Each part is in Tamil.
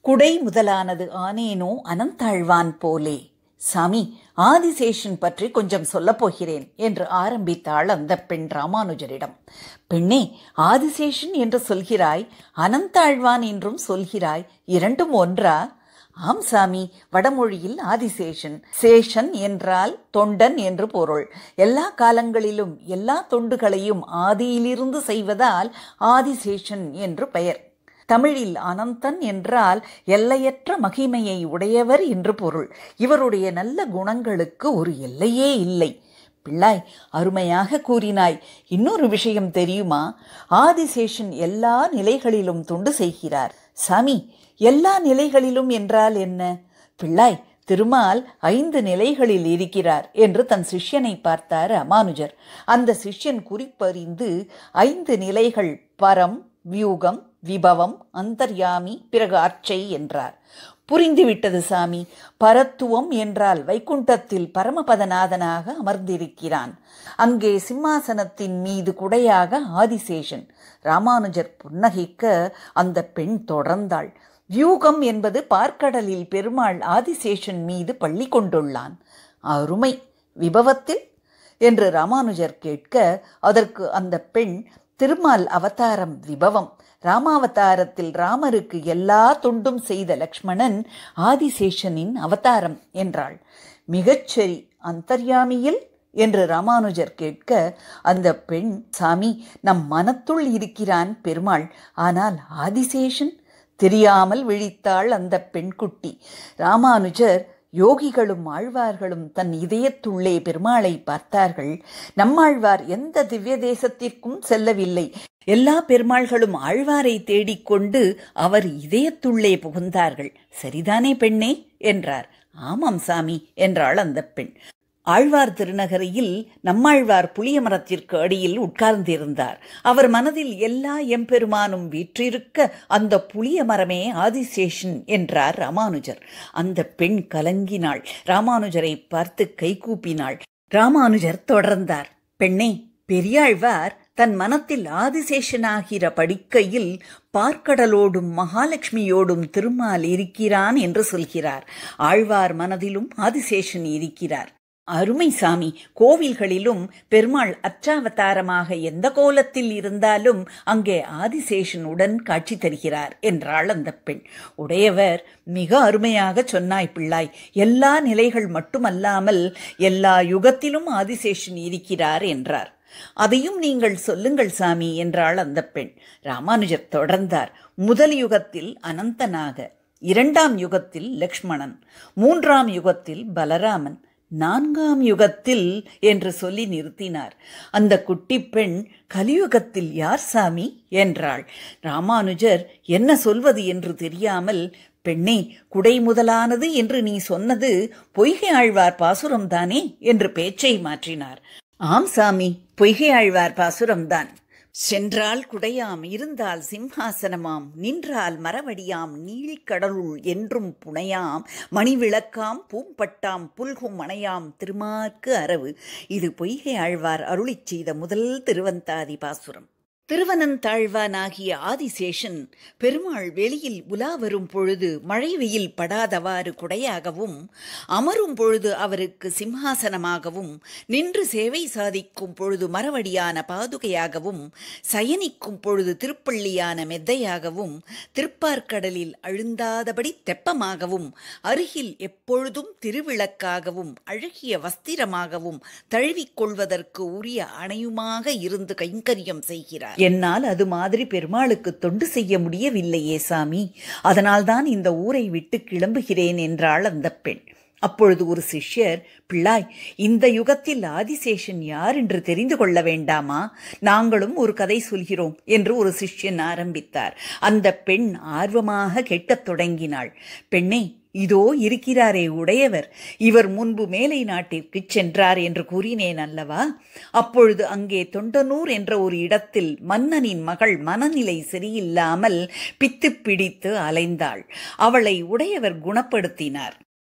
குடை முதலானது ஆனேனோ அனந்தாழ்வான் போலே சாமி ஆதிசேஷன் பற்றி கொஞ்சம் சொல்லப் போகிறேன் என்று ஆரம்பித்தாள் அந்த பெண் ராமானுஜரிடம் பெண்ணே ஆதிசேஷன் என்று சொல்கிறாய் அனந்தாழ்வான் என்றும் சொல்கிறாய் இரண்டும் ஒன்றா ஆம் சாமி வடமொழியில் ஆதிசேஷன் சேஷன் என்றால் தொண்டன் என்று பொருள் எல்லா காலங்களிலும் எல்லா தொண்டுகளையும் ஆதியிலிருந்து செய்வதால் ஆதிசேஷன் என்று பெயர் தமிழில் அனந்தன் என்றால் எல்லையற்ற மகிமையை உடையவர் என்று பொருள் இவருடைய நல்ல குணங்களுக்கு ஒரு எல்லையே இல்லை பிள்ளாய் அருமையாக கூறினாய் இன்னொரு விஷயம் தெரியுமா ஆதிசேஷன் எல்லா நிலைகளிலும் தொண்டு செய்கிறார் சாமி எல்லா நிலைகளிலும் என்றால் என்ன பிள்ளாய் திருமால் ஐந்து நிலைகளில் இருக்கிறார் என்று தன் சிஷ்யனை பார்த்தார் அமானுஜர் அந்த சிஷ்யன் குறிப்பறிந்து ஐந்து நிலைகள் பரம் வியூகம் விபவம் அந்தர்யாமி பிறகு அர்ச்சை என்றார் புரிந்துவிட்டது சாமி பரத்துவம் என்றால் வைகுண்டத்தில் பரமபதநாதனாக அமர்ந்திருக்கிறான் அங்கே சிம்மாசனத்தின் மீது குடையாக ஆதிசேஷன் ராமானுஜர் புன்னகைக்க அந்த பெண் தொடர்ந்தாள் வியூகம் என்பது பார்க்கடலில் பெருமாள் ஆதிசேஷன் மீது பள்ளி கொண்டுள்ளான் அருமை விபவத்தில் என்று ராமானுஜர் கேட்க அதற்கு அந்த பெண் திருமால் அவதாரம் விபவம் ராமாவதாரத்தில் ராமருக்கு எல்லா தொண்டும் செய்த லக்ஷ்மணன் ஆதிசேஷனின் அவதாரம் என்றாள் மிகச்சரி அந்தர்யாமியில் என்று ராமானுஜர் கேட்க அந்த பெண் சாமி நம் மனத்துள் இருக்கிறான் பெருமாள் ஆனால் ஆதிசேஷன் தெரியாமல் விழித்தாள் அந்த பெண்குட்டி ராமானுஜர் யோகிகளும் ஆழ்வார்களும் தன் இதயத்துள்ளே பெருமாளை பார்த்தார்கள் நம்மாழ்வார் எந்த திவ்ய தேசத்திற்கும் செல்லவில்லை எல்லா பெருமாள்களும் ஆழ்வாரை தேடிக்கொண்டு அவர் இதயத்துள்ளே புகுந்தார்கள் சரிதானே பெண்ணே என்றார் ஆமாம் சாமி என்றாள் அந்த பெண் ஆழ்வார் திருநகரியில் நம்மாழ்வார் புளிய மரத்திற்கு அடியில் உட்கார்ந்திருந்தார் அவர் மனதில் எல்லா எம்பெருமானும் வீற்றிருக்க அந்த புளிய மரமே ஆதிசேஷன் என்றார் ராமானுஜர் அந்த பெண் கலங்கினாள் ராமானுஜரை பார்த்து கைகூப்பினாள் ராமானுஜர் தொடர்ந்தார் பெண்ணே பெரியாழ்வார் தன் மனத்தில் ஆதிசேஷனாகிற படிக்கையில் பார்க்கடலோடும் மகாலட்சுமியோடும் திருமால் இருக்கிறான் என்று சொல்கிறார் ஆழ்வார் மனதிலும் ஆதிசேஷன் இருக்கிறார் அருமை சாமி கோவில்களிலும் பெருமாள் அச்சாவதாரமாக எந்த கோலத்தில் இருந்தாலும் அங்கே ஆதிசேஷனுடன் காட்சி தருகிறார் என்றாள் அந்த பெண் உடையவர் மிக அருமையாக சொன்னாய் பிள்ளாய் எல்லா நிலைகள் மட்டுமல்லாமல் எல்லா யுகத்திலும் ஆதிசேஷன் இருக்கிறார் என்றார் அதையும் நீங்கள் சொல்லுங்கள் சாமி என்றாள் அந்த பெண் ராமானுஜர் தொடர்ந்தார் முதல் யுகத்தில் அனந்தனாக இரண்டாம் யுகத்தில் லக்ஷ்மணன் மூன்றாம் யுகத்தில் பலராமன் நான்காம் யுகத்தில் என்று சொல்லி நிறுத்தினார் அந்த குட்டி பெண் கலியுகத்தில் யார் சாமி என்றாள் ராமானுஜர் என்ன சொல்வது என்று தெரியாமல் பெண்ணே குடை முதலானது என்று நீ சொன்னது பொய்கை ஆழ்வார் பாசுரம்தானே என்று பேச்சை மாற்றினார் ஆம் சாமி பொய்கை ஆழ்வார் பாசுரம்தான் சென்றால் குடையாம் இருந்தால் சிம்ஹாசனமாம் நின்றால் மரவடியாம் நீழ்கடலுள் என்றும் புனையாம் மணிவிளக்காம் பூம்பட்டாம் புல்கும் மணையாம் திருமார்க்கு அரவு இது பொய்கை ஆழ்வார் அருளிச் செய்த முதல் திருவந்தாதி பாசுரம் திருவனந்தாழ்வானாகிய ஆதிசேஷன் பெருமாள் வெளியில் உலா வரும் பொழுது மழை வெயில் படாதவாறு குடையாகவும் அமரும் பொழுது அவருக்கு சிம்ஹாசனமாகவும் நின்று சேவை சாதிக்கும் பொழுது மரவடியான பாதுகையாகவும் சயனிக்கும் பொழுது திருப்பள்ளியான மெத்தையாகவும் திருப்பார்க்கடலில் அழுந்தாதபடி தெப்பமாகவும் அருகில் எப்பொழுதும் திருவிளக்காகவும் அழகிய வஸ்திரமாகவும் தழுவிக்கொள்வதற்கு உரிய அணையுமாக இருந்து கைங்கரியம் செய்கிறார் என்னால் அது மாதிரி பெருமாளுக்கு தொண்டு செய்ய முடியவில்லையே சாமி அதனால்தான் இந்த ஊரை விட்டு கிளம்புகிறேன் என்றாள் அந்த பெண் அப்பொழுது ஒரு சிஷ்யர் பிள்ளாய் இந்த யுகத்தில் ஆதிசேஷன் யார் என்று தெரிந்து கொள்ள வேண்டாமா நாங்களும் ஒரு கதை சொல்கிறோம் என்று ஒரு சிஷ்யன் ஆரம்பித்தார் அந்த பெண் ஆர்வமாக கேட்கத் தொடங்கினாள் பெண்ணே இதோ இருக்கிறாரே உடையவர் இவர் முன்பு மேலை நாட்டிற்கு சென்றார் என்று கூறினேன் அல்லவா அப்பொழுது அங்கே தொண்டனூர் என்ற ஒரு இடத்தில் மன்னனின் மகள் மனநிலை சரியில்லாமல் பித்து பிடித்து அலைந்தாள் அவளை உடையவர் குணப்படுத்தினார்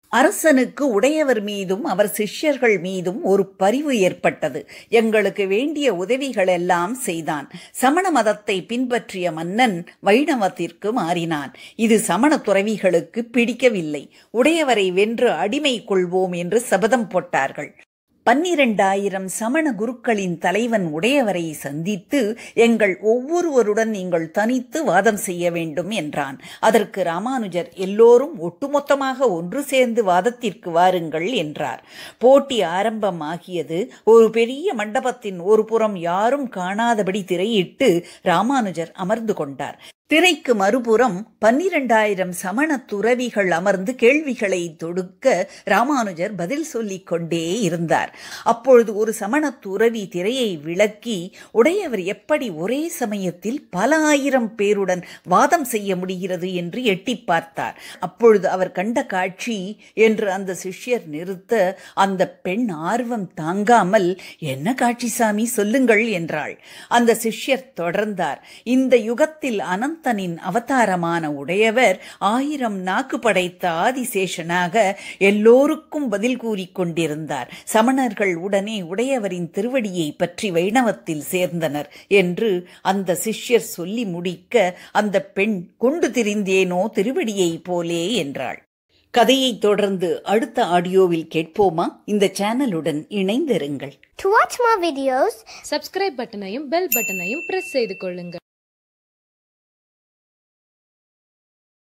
அரசனுக்கு உடையவர் மீதும் அவர் சிஷ்யர்கள் மீதும் ஒரு பரிவு ஏற்பட்டது எங்களுக்கு வேண்டிய உதவிகள் எல்லாம் செய்தான் சமண மதத்தை பின்பற்றிய மன்னன் வைணவத்திற்கு மாறினான் இது சமண துறவிகளுக்கு பிடிக்கவில்லை உடையவரை வென்று அடிமை கொள்வோம் என்று சபதம் போட்டார்கள் பன்னிரண்டாயிரம் சமண குருக்களின் தலைவன் உடையவரை சந்தித்து எங்கள் ஒவ்வொருவருடன் நீங்கள் தனித்து வாதம் செய்ய வேண்டும் என்றான் அதற்கு ராமானுஜர் எல்லோரும் ஒட்டுமொத்தமாக ஒன்று சேர்ந்து வாதத்திற்கு வாருங்கள் என்றார் போட்டி ஆரம்பமாகியது ஒரு பெரிய மண்டபத்தின் ஒரு புறம் யாரும் காணாதபடி திரையிட்டு ராமானுஜர் அமர்ந்து கொண்டார் திரைக்கு மறுபுறம் பன்னிரண்டாயிரம் சமண துறவிகள் அமர்ந்து கேள்விகளை தொடுக்க ராமானுஜர் பதில் சொல்லிக் கொண்டே இருந்தார் அப்பொழுது ஒரு சமண துறவி திரையை விளக்கி உடையவர் எப்படி ஒரே சமயத்தில் பல ஆயிரம் பேருடன் வாதம் செய்ய முடிகிறது என்று எட்டி பார்த்தார் அப்பொழுது அவர் கண்ட காட்சி என்று அந்த சிஷ்யர் நிறுத்த அந்த பெண் ஆர்வம் தாங்காமல் என்ன காட்சி சாமி சொல்லுங்கள் என்றாள் அந்த சிஷ்யர் தொடர்ந்தார் இந்த யுகத்தில் அனந்த அனந்தனின் அவதாரமான உடையவர் ஆயிரம் நாக்கு படைத்த ஆதிசேஷனாக எல்லோருக்கும் பதில் கூறிக் கொண்டிருந்தார் சமணர்கள் உடனே உடையவரின் திருவடியை பற்றி வைணவத்தில் சேர்ந்தனர் என்று அந்த சிஷ்யர் சொல்லி முடிக்க அந்த பெண் கொண்டு திரிந்தேனோ திருவடியை போலே என்றாள் கதையை தொடர்ந்து அடுத்த ஆடியோவில் கேட்போமா இந்த சேனலுடன் இணைந்திருங்கள் To watch more videos, subscribe பட்டனையும் பெல் பட்டனையும் பிரஸ் செய்து கொள்ளுங்கள்